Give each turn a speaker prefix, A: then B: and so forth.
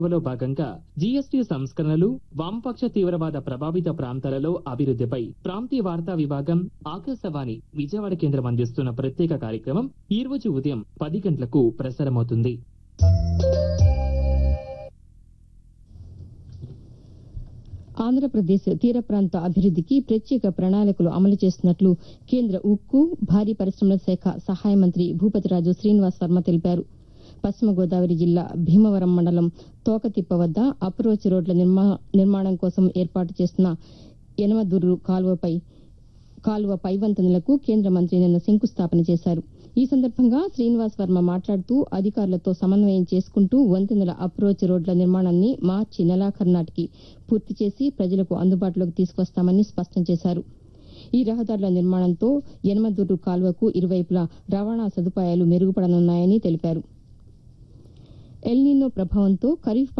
A: లో భాగంగా జీఎస్టీ సంస్కరణలు వామపక్ష తీవ్రవాద ప్రభావిత ప్రాంతాలలో అభివృద్ధిపై ప్రాంతీయ వార్తా విభాగం ఆకాశవాణి విజయవాడ కేంద్రం అందిస్తున్న ప్రత్యేక కార్యక్రమం ఈ రోజు ఉదయం పది గంటలకు ప్రసారమవుతుంది
B: ఆంధ్రప్రదేశ్ తీర ప్రాంత అభివృద్దికి ప్రత్యేక ప్రణాళికలు అమలు చేస్తున్నట్లు కేంద్ర ఉక్కు భారీ పరిశ్రమల శాఖ సహాయ మంత్రి భూపతిరాజు శ్రీనివాస్ వర్మ తెలిపారు పశ్చిమ గోదావరి జిల్లా భీమవరం మండలం తోకతిప్ప వద్ద అప్రోచ్ రోడ్ల నిర్మా- నిర్మాణం కోసం ఏర్పాటు చేస్తున్న యనమదుర్రు కాలువపై కాలువ పైవంతెనలకు కేంద్ర మంత్రి నిన్న శంకుస్థాపన చేశారు ఈ సందర్భంగా శ్రీనివాస్ వర్మ మాట్లాడుతూ అధికారులతో సమన్వయం చేసుకుంటూ వంతెనల అప్రోచ్ రోడ్ల నిర్మాణాన్ని మార్చి నెలాఖరు నాటికి పూర్తి చేసి ప్రజలకు అందుబాటులోకి తీసుకొస్తామని స్పష్టం చేశారు ఈ రహదారుల నిర్మాణంతో యనమదుర్రు కాలువకు ఇరువైపులా రవాణా సదుపాయాలు మెరుగుపడనున్నాయని తెలిపారు ఎల్నినో ప్రభావంతో ఖరీఫ్